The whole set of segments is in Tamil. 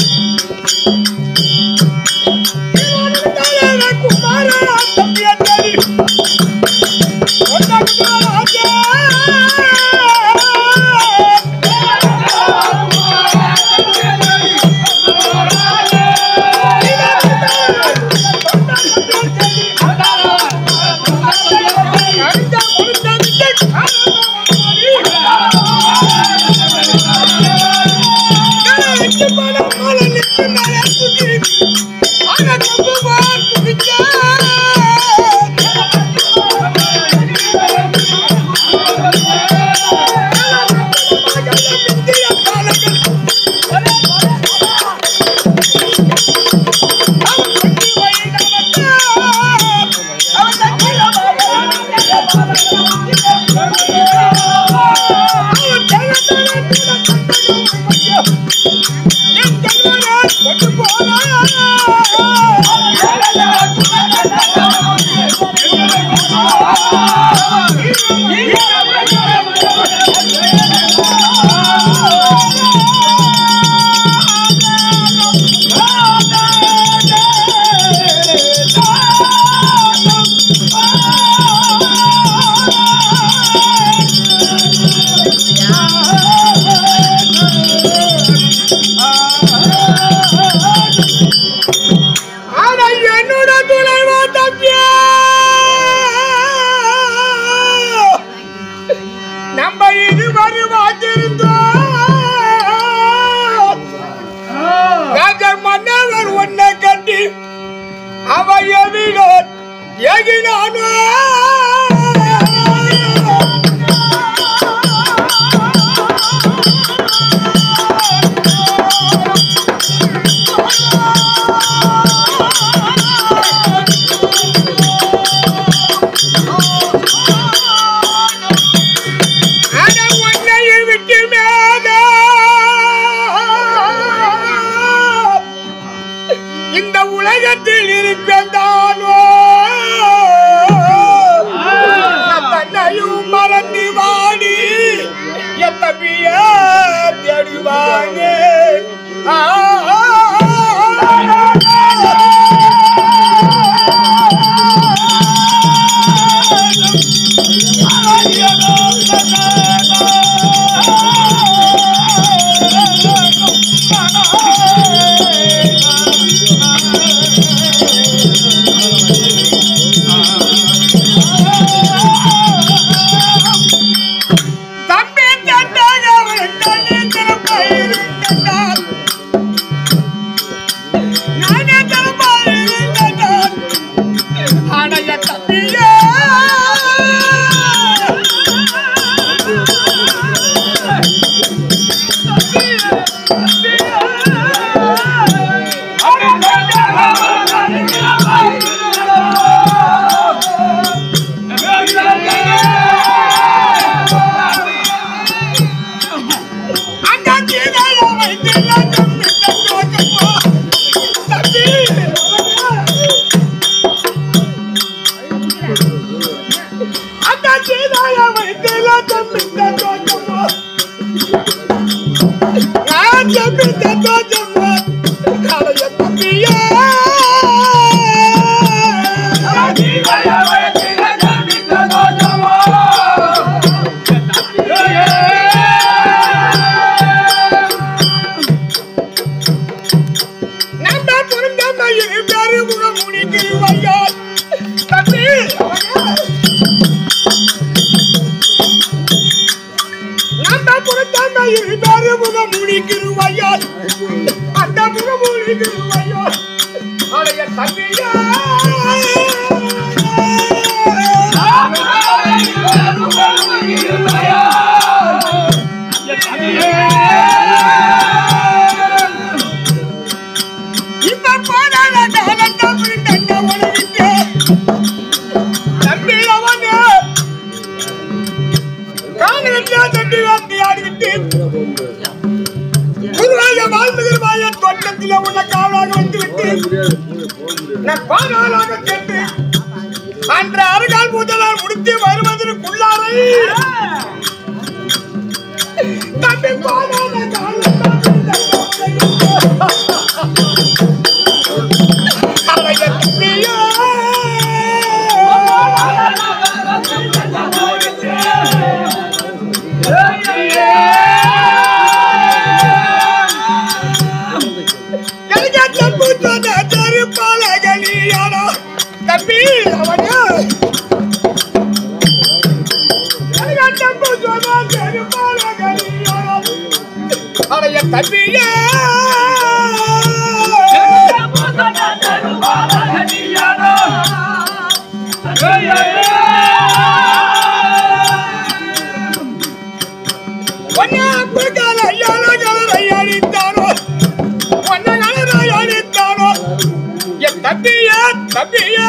ஆனா என்னோட துணைவா தம்பியா நம்ம இதுவரை வாத்திருந்தோம் ராஜர் மன்னவர் ஒன்ன கட்டி அவ எவிடோ எகினானோ அட உன்னையை விட்டு மேல இந்த உலகத்தில் இருப்பதானோ தன்னையும் மறந்து வாடி என் தம்பிய தேடுவாங்க ஆ தம்பி தந்தாக அவன் தண்ணி திறப்பாயிருந்தார் நானே திறப்பாயிருந்தார் அடைய தம்பியே அந்த கீழே வைத்தெல்லாம் தம்பி தந்தோக்கமோ தம்பி அந்த கீழே வைத்தெல்லாம் தம்பி தந்தோக்கமோ நான் தம்பி தந்தோக்கமோ அடைய தம்பியே நம்ம பொருந்தம இரு பேரு முகம் முடிக்கிறவையால் தம்பி நம்ம பொருந்தம இரு பேரு முகம் முடிக்கிறவையால் அந்த முகம் முடிக்கிறவையால் அடைய தம்பியா இப்ப போனால காலம் தம்பி தந்த உணவிட்டு தம்பி அவனு காங்கிரஸ்ல தண்டி வாத்தி ஆடிவிட்டு குருவாய வாழ்முதிர்வாய தோட்டத்தில் உன்னை காவலாக வந்துவிட்டு நான் பாதாளாக கேட்டு அன்று அருகால் முதலால் முடித்து வருவதற்குள்ளாரை தம்பி பாதாள காலம் தம்பி தந்த உணவிட்டு தம்பி அவனே தம்பு சொன்னா பெருமாள் அடைய தம்பியே ஒன்னா புகழ யாழகளை அடித்தானோ ஒன்ன கலரை அடித்தானோ என் தம்பியே தம்பியே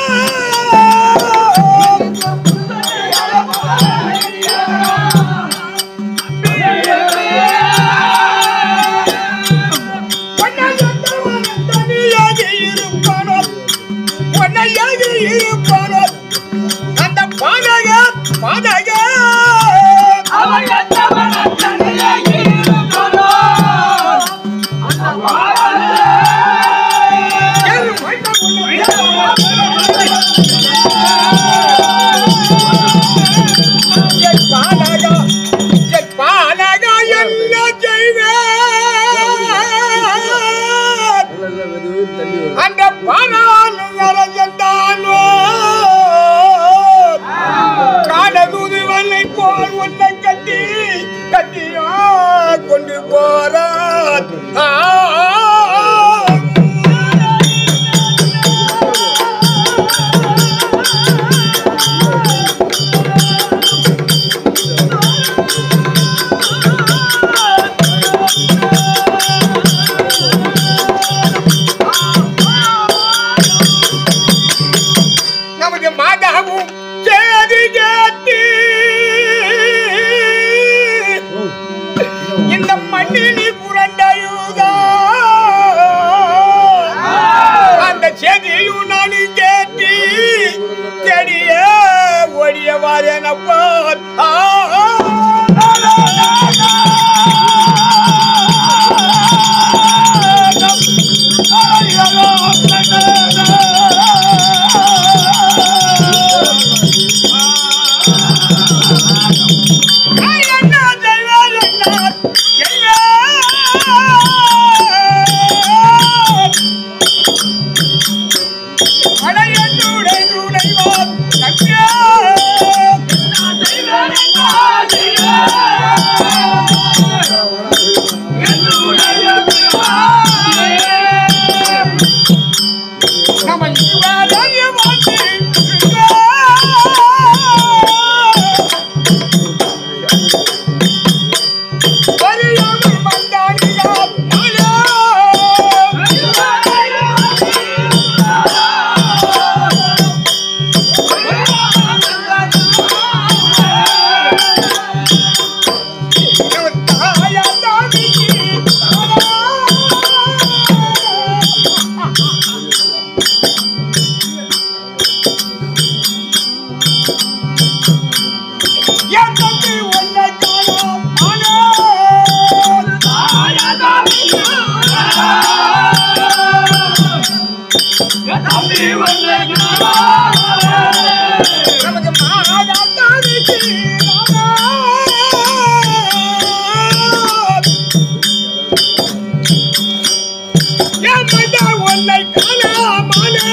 ஒன்னை எந்தவன் தனியாக இருப்பானோ உன்னையாக இருப்பானோ அந்த பாதக பாதக என் பாலகா என் பாலகா என்ன செய்வேன் அந்த பாலால் வரஞ்சந்தானோ காலகுதி வல்லை போல் உன்னை கட்டி கட்டியா கொண்டு போறான் ஆ நமது மாதாவும் சேதி கேட்டு இந்த மண்ணில் புரண்டையுதா அந்த செய்தியும் நான் கேட்டு தெரிய ஒடியவாரேனப்பா என்ன செய்வேன் என்ன செய்வேன் அடையன்னுடை நுழைவார் தம்பியே. நம்ம இவரையே வந்து அறியாமல் வந்தாடியார் நானே. நம்ம தாயார் தாதிக்கு தானா. என் தம்பி உன்னை காணோம் ஆனே. நமக்கு மாதா தாதிக்கு தானா. என் மகா உன்னை காணோம் ஆனே.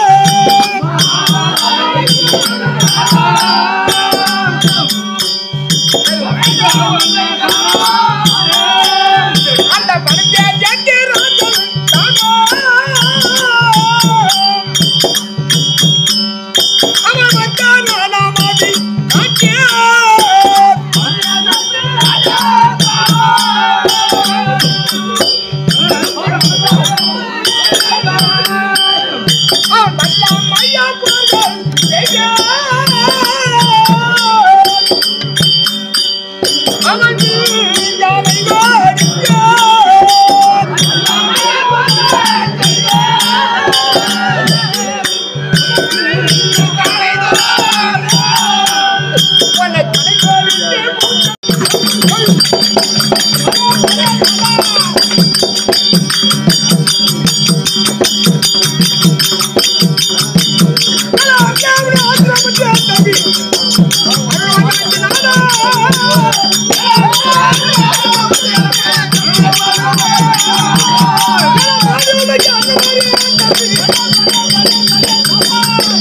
அந்த பணத்தை ஜெட்டி ராஜன் தானா. அவன் வந்தான் நானாமதி காட்டிய அவன் வந்தான் மையா போர்கள் செய்ய அவன் யானை வாடிய உன்னை கடைக்கோடித்து Thank you.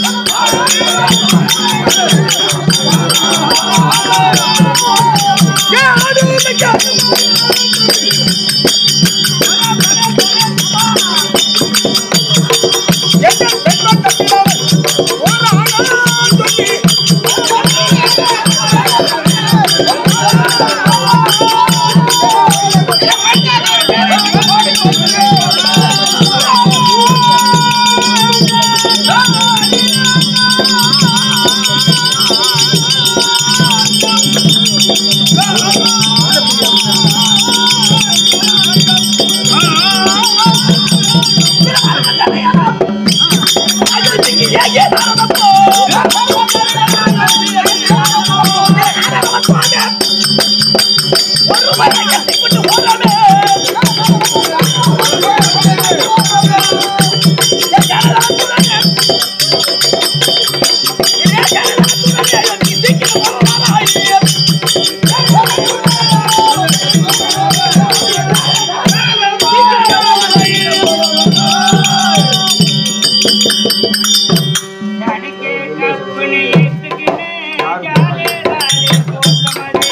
அடிக்கே கற்பனை ஏத்துக்கினே ஜாலே ராலே போக்கமதே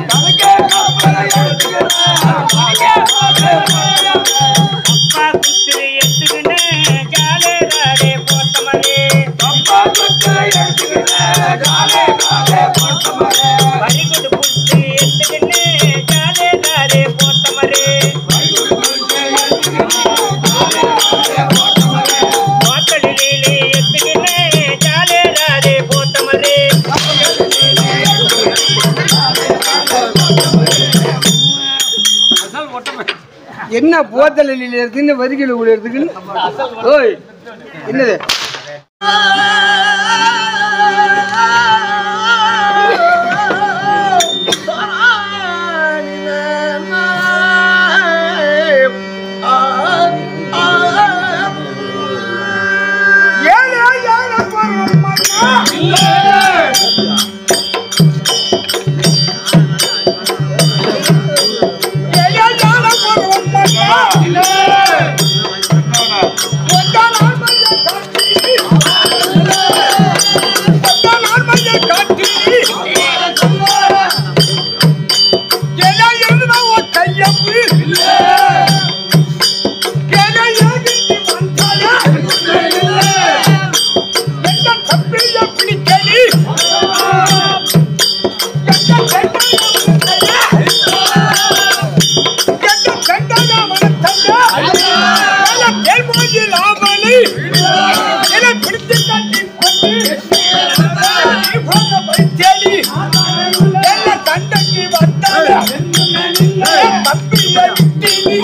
அப்பா குத்துரை ஏத்துக்கினே ஜாலே ராலே போக்கமதே பரிகுடு புத்து ஏத்துக்கினே ஜாலே ராலே போத்தமரே மாத்தடிலே ஏத்துக்கினே ஜாலே ராலே போத்தமரே என்ன போத்தலில் இருக்குன்னு வரிகள் இருக்குன்னு ஓய் என்னது ஏழை ஏழை பொருள் மன்னா. ஏழை ஏழை பொருள் மன்னா. ஒன்றால் ஆண்மையை காட்டி. ஒன்றால் ஆண்மையை காட்டி. ஏழை எழுதுனா உன் கையப்பு. ஏழை எழுதி வந்தாலே. என்ன தப்பிய பிடிக்கடி என்ன கண்டாக வளர்த்தங்க என்ன தேர்மோஜி லாமணி என்ன பிடித்து கட்டி கொண்டு நீ போன பைத்தேடி என்ன கண்டங்கி வந்தாங்க தப்பிய விட்டி நீ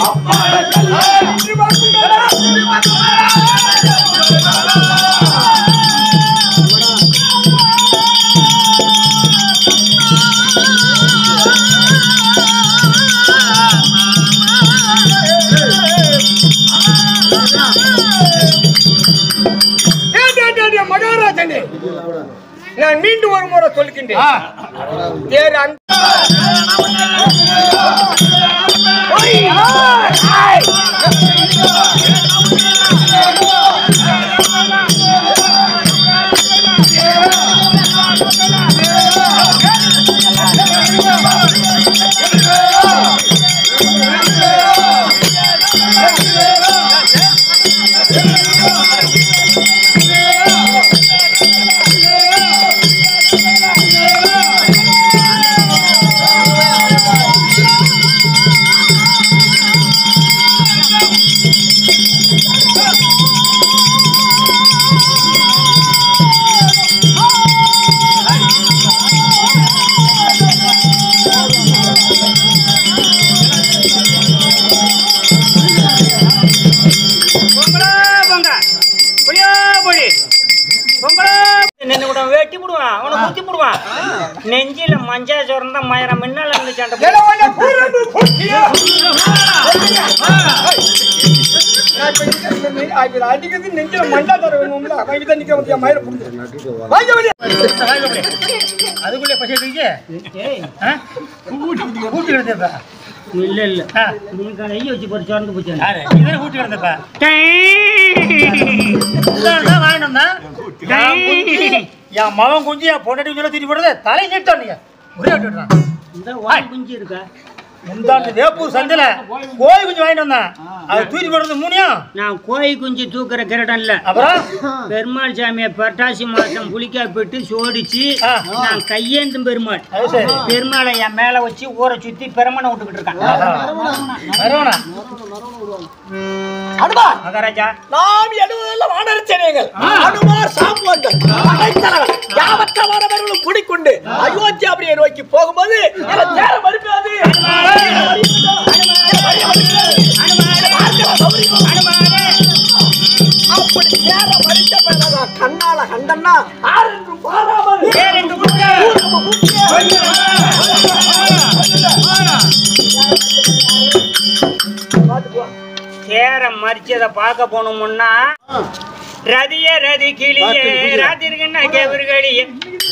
டேய், டேய், டேய், டேய், மகாராஜனே நான் மீண்டும் ஒரு முறை சொல்கின்றேன் தேர் அந்த ஓய், ஆய், ஆய். பொங்கலோ பொங்க புளியோ புளி பொங்கலோ நின்று கூட வெட்டி போடுவான் அவனை குத்தி போடுவான் நெஞ்சில மஞ்சள் சுரந்த மயிரம் மின்னல் இருந்து சண்டை ஏன்னா உன்னை பூரம்பு பூட்டியா? நான் இப்ப இங்க இருந்து ஆ, இப்ப அடிக்கிறது நெஞ்சில மண்டா தர வேணும்ல அவன் இங்க நிக்க முடியா மயில புடிச்சு வாங்க வெளிய அதுக்குள்ளே பசி எடுத்துக்கிச்சு கூட்டி எடுத்தா இல்ல இல்ல ஆ. நீ கையை வச்சு போட்டு திறந்து போச்சு யாரு நீ தானே ஊட்டி கிடந்தப்ப தான் வாங்கிட்டு வந்தேன் என் குஞ்சு, என் மகன் குஞ்சு என் பொண்டாட்டி குஞ்சுல தூக்கி போடுறது தலை நீட்டான் நீங்க ஒரே விட்டு விட்டுறான் இந்த வாய் குஞ்சு இருக்கா முந்தாண்டு வேப்பூர் சந்தையில கோழி குஞ்சு வாங்கிட்டு வந்தேன் அது தூக்கி போடுறது மூணியும் நான் கோழி குஞ்சு தூக்குற கிரடம் இல்ல அப்புறம் பெருமாள் சாமியை பட்டாசி மாசம் புளிக்கா போட்டு சோடிச்சு ஆ. நான் கையேந்தும் பெருமாள் அது சரி பெருமாளை என் மேல வச்சு ஊரை சுத்தி பெருமனை விட்டுக்கிட்டு இருக்கான் வரவனா அனுமார் மகாராஜா நாம் எழுவதெல்லாம் வானரச்சேனைகள் அனுமார் சாம்புவங்கள் படைத்தலைவர் யாவற்ற வானவர்களும் கூடிக்கொண்டு அயோத்தியாபுரியை நோக்கி போகும்போது என தேர மறுக்காது அப்படி தேர மறுத்த பிறகு கண்ணால கண்டன்னா ஆரென்றும் பாராமல் பேரென்று கூப்பிடு. தேர மறிச்சத பார்க்க போனோம்னா ரதிய ரதி கிளியே ராத்திரிகண்ண கேவர்களியே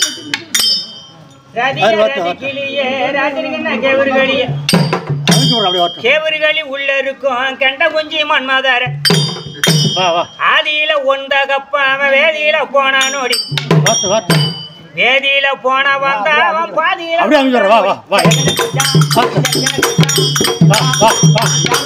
ரதிய ரதி கிளியே ராத்திரிகண்ண கேவர்களியே கேவர்களி உள்ள இருக்கும் கண்ட குஞ்சி மன்மதார வா வா ஆதியில ஒந்த கப்பாம வேதியில போனானோடி வாத்து வாத்து வேதியில போன வந்தா அவன் பாதியில அப்படியே அங்கே வா வா வா வா வா வா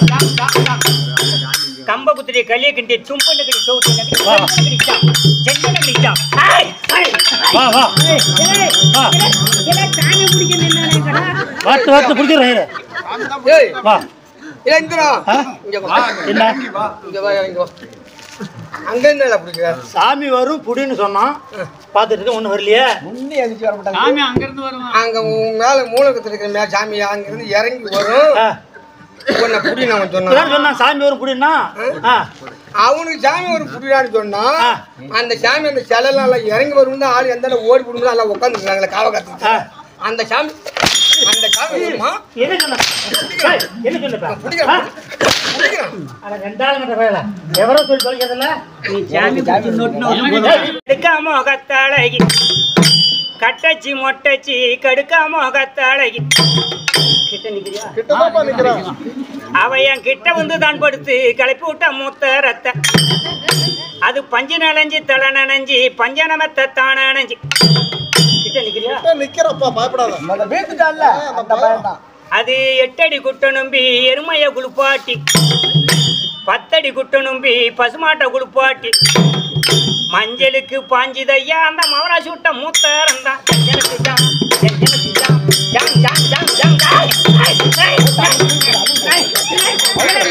கம்ப குத்திரி களிய கிண்டி தும்பன்னு கிடி தோட்டு வா. செஞ்சன கிடிச்சா வா வா வா சாமி பிடிக்க நின்னா வாத்து வாத்து பிடிச்சிடுறேன் ஏய் வா இளைஞரா ஆ? இங்க வா என்ன இங்க வா இங்க வா அங்க என்ன பிடிக்கிற சாமி வரும் புடின்னு சொன்னான் பார்த்துட்டு இருக்க ஒன்றும் வரலையே முன்னே எந்திரிச்சு வர மாட்டாங்க அங்க உன் மேல மூலகத்துல இருக்கிற மே சாமி அங்க இருந்து இறங்கி வரும் ஆ, உன்னை புடி நான் சொன்னான் இப்பதான் சொன்னான் சாமி வரும் புடின்னா ஆ அவனுக்கு சாமி ஒரு புடிடான்னு சொன்னா ஆ. அந்த சாமி அந்த சிலையில இறங்கி வரும் தான் ஆள் எந்த ஓடி போடும்போது எல்லாம் உட்காந்துருக்காங்களே காவ காத்து ஆ. அந்த சாமி அந்த சாமி வருமா என்ன சொன்ன ஏய், என்ன சொன்னப்ப பிடிக்கிறான் பிடிக்கிறான் அட ரெண்டாளுங்கிட்ட வேலை எவரோ சொல்லி தொலைக்கிறதில்ல நீ சாமி பிடிச்சி நோட்டு நோட்டு கடுக்காம கத்தாழகி கட்டச்சி மொட்டச்சி கடுக்காம கத்தாழகி கிட்ட நிக்கிறியா அவ என் கிட்ட வந்து தான் படுத்து கிளப்பி விட்ட மூத்த ரத்த அது பஞ்சு நனைஞ்சு தலை நனைஞ்சு பஞ்சனமத்த தான நனைஞ்சு கிட்ட நிக்கிறியா நிக்கிறப்பா பயப்படாத அந்த வீட்டுட்டான்ல அந்த பையன் தான் அது எட்டடி குட்ட நம்பி எருமைய குளிப்பாட்டி பத்தடி குட்ட நம்பி பசுமாட்டை குளிப்பாட்டி மஞ்சளுக்கு பாஞ்சிதையா அந்த மவராசி விட்ட மூத்தரம் தான் எனக்கு ஜாம், எனக்கு ஜாம், ஜாம், ஜாம், ஜாம், ஜாம், ஜாம். ஐ, ஐ, ஐ, ஐ, ஐ,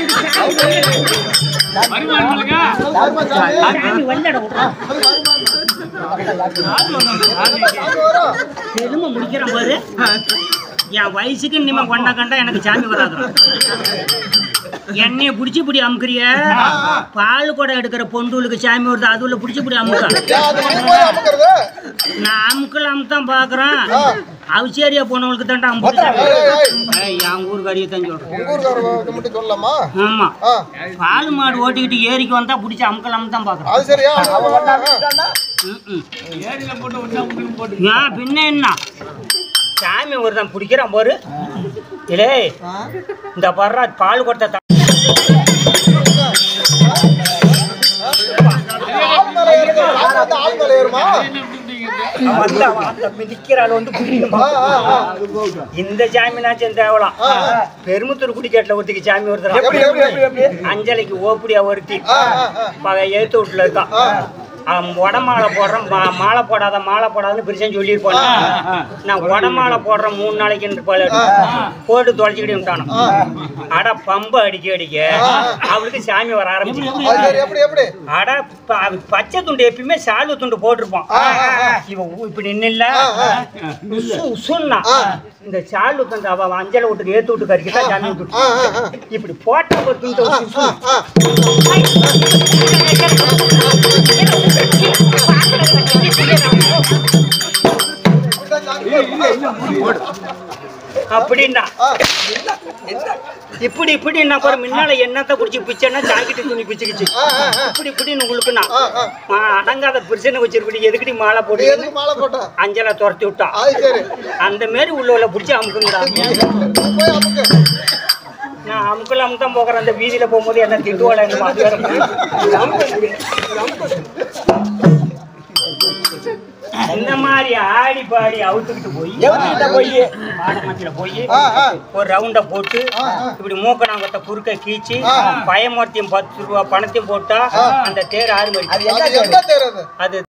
சாமி வல்லட விட்றான். எலும்பை முடிக்கிறேன் பாரு என் வயசுக்கு இனிமே கொண்டா கண்டா எனக்கு சாமி வராது என்னைய புடிச்சு புடி அமுக்குறிய பால் குடம் எடுக்கிற பொண்டுகளுக்கு சாமி வருது அதுல புடிச்சு புடி அமுக்கா அது நீ போய் அமுக்கிறது நான் அமுக்கலாம் தான் பாக்குறேன் அவசேரியா போனவங்களுக்கு தான்டா ஏய், ஏய், அமுக்கு என் ஊர் கறியை தான் சொல்றேன் உங்க ஊருக்காரங்க மட்டும் சொல்லலாமா ஆமா ஆ, பால் மாடு ஓட்டிக்கிட்டு ஏரிக்கு வந்தா புடிச்சு அமுக்கலாம் தான் பாக்குறேன் அது சரியா ம்ம். ஏன் பின்ன என்ன சாமி ஒருத்தன் பிடிக்கிறான் பாரு இலே இந்த பர்றா பால் கொடுத்த த- ஆள் மேல ஏறுமா வந்து அவன் அந்த மிதிக்கிறாள் வந்து பிடிக்கணுமா ஆ, ஆ, ஆ. இந்த சாமினாச்சும் தேவலாம் ஆ, ஆ. பெருமுத்தூர் குடிக்கேட்டில் ஒருத்திக்கு சாமி எப்படி ஒருத்தர் எப்படி எப்படி எப்படி அஞ்சலிக்கு ஓப்படியா ஒருத்தி ஆ, ஆ, ஆ. பகை எழுத்து வீட்டுல இருக்கான் அவன் உடமாலை போடுறேன் மா- மாலை போடாத மாலை போடாதன்னு பிரிச்சேன் சொல்லியிருப்பான் நான் உடமாலை போடுறேன் மூணு நாளைக்கு போல போட்டு தொலைச்சிக்கிட்டு விட்டானோ அட பம்பு அடிக்க அடிக்க அவளுக்கு சாமி வர ஆரம்பிச்சு அது சரி எப்படி எப்படி அட ப- அவ பச்சை துண்டு எப்பயுமே சால்வு துண்டு போட்டிருப்பான் இவன் ஊ- இப்படி நின்னுல உசு உசுன்னா இந்த சால்வு துண்டு அவ அவ அஞ்சலை விட்டுக்கு ஏத்து விட்டு கறிக்கிட்டா சாமி விட்டு ஆ, ஆ, ஆ. இப்படி போட்ட ஒரு துண்டு ஒரு உசு. ஆ. அப்படின்னா ஆ. இப்படி இப்படி நான் பாரு முன்னால என்னத்த குடிச்சு பிச்சைன்னா ஜாக்கெட்டு துணி பிச்சுக்கிச்சு ஆ, ஆ, ஆ. இப்படி இப்படின்னு உங்களுக்குண்ணா ஆ, ஆ. ஆ, அடங்காத பிரச்சனை வச்சிருக்கடி எதுக்கடி மாலை நீ போட்டு எதுக்கு மாலை போட்ட அஞ்சலை துரத்தி விட்டான் அது சரி அந்த மாரி உள்ள உள்ள பிடிச்சி அமுக்குங்கடா நீ போய் அமுக்கு அமுக்கல அமுக்கம் போகிற அந்த வீதியில போகும்போது என்ன திட்டுவாடா என்னமோ அது வேற இந்த மாதிரி ஆடி பாடி அவுத்துக்கிட்டு போய் எவர்கிட்ட போய் பாடமத்தில போய் ஆ, ஆ. ஒரு ரவுண்ட போட்டு ஆ, ஆ. இப்படி மூக்கணாங்கத்தை குறுக்க கீச்சு ஆ. பயமூர்த்தியும் பத்து ரூபா பணத்தையும் போட்டா அந்த தேர் ஆறு மணி அது என்ன அது எந்த தேர் அது அது